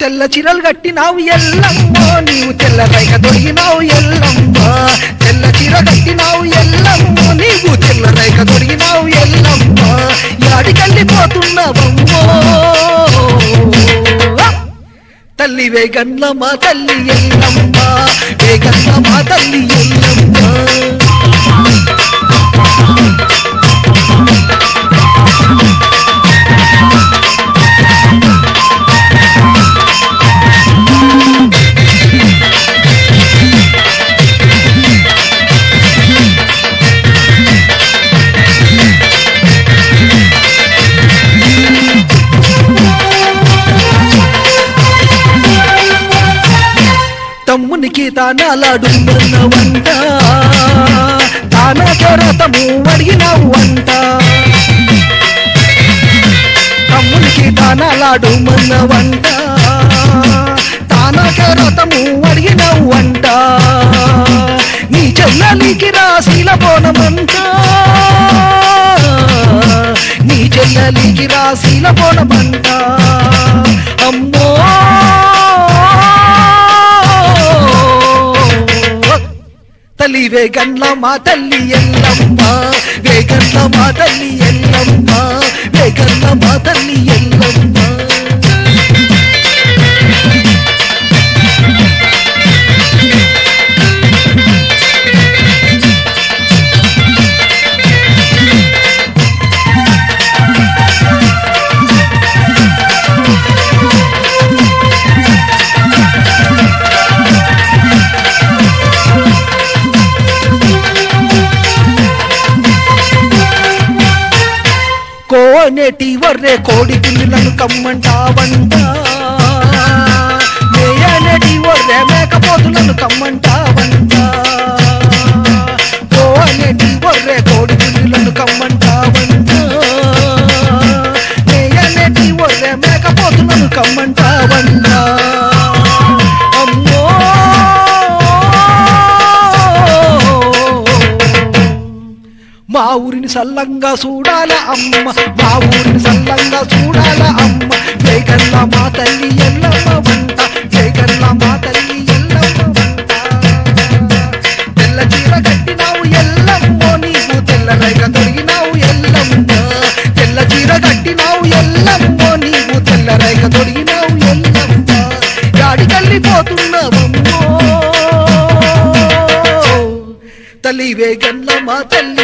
తెల్ల చీరలు కట్టినావు ఎల్లమ్మో నీవు తెల్ల రైక దొరికినావు ఎల్లమ్మా తెల్ల చీర కట్టినావు ఎల్లమ్మో నీవు తెల్ల రైక దొరికినావు ఎల్లమ్మా యాడికెళ్ళిపోతున్నావమ్మో తల్లి వేగన్ల మా తల్లి ఎల్లమ్మ వేగన్ల మా తల్లి ఎల్లమ్మ తమ్మునికి తానాలాడు వంట తానా చోరతము అడిగినావు వంట తమ్మునికి తానాలాడు మన వంట తానా చోరతము అడిగినావు వంట నీ చెల్లలికి రాశీల పోనమంట నీ చెల్లలికి రాశీల పోనమంట అమ్మో తల్లి వేగన్ల మా తల్లి ఎల్లమ్మ వేగన్ల మా తల్లి ఎల్లమ్మ వేగన్ల మా తల్లి ఎల్లమ్మ కోనేటి వర్రే కోడి పిల్లులను కమ్మంటావంట మేయనేటి వర్రే మేకపోతులను కమ్మంటావంట కోనేటి వర్రే కోడి పిల్లులను కమ్మంటావంట మేయనేటి వర్రే మేకపోతులను కమ్మంటావంట అమ్మో మా ఊరిని సల్లంగా చూడాల అమ్మ మా ఊరిని సల్లంగా చూడాల అమ్మ జయగల్ల మా తల్లి ఎల్లమ్మ వంట జయగల్ల మా తల్లి ఎల్లమ్మ వంట తెల్ల చీర కట్టినావు ఎల్లమ్మో నీవు తెల్ల రేగ తొడిగినావు ఎల్లమ్మ తెల్ల చీర కట్టినావు ఎల్లమ్మో నీవు తెల్ల రేగ తొడిగినావు ఎల్లమ్మ గాడికెళ్ళిపోతున్నావమ్మో తల్లి వేగల్ల మా తల్లి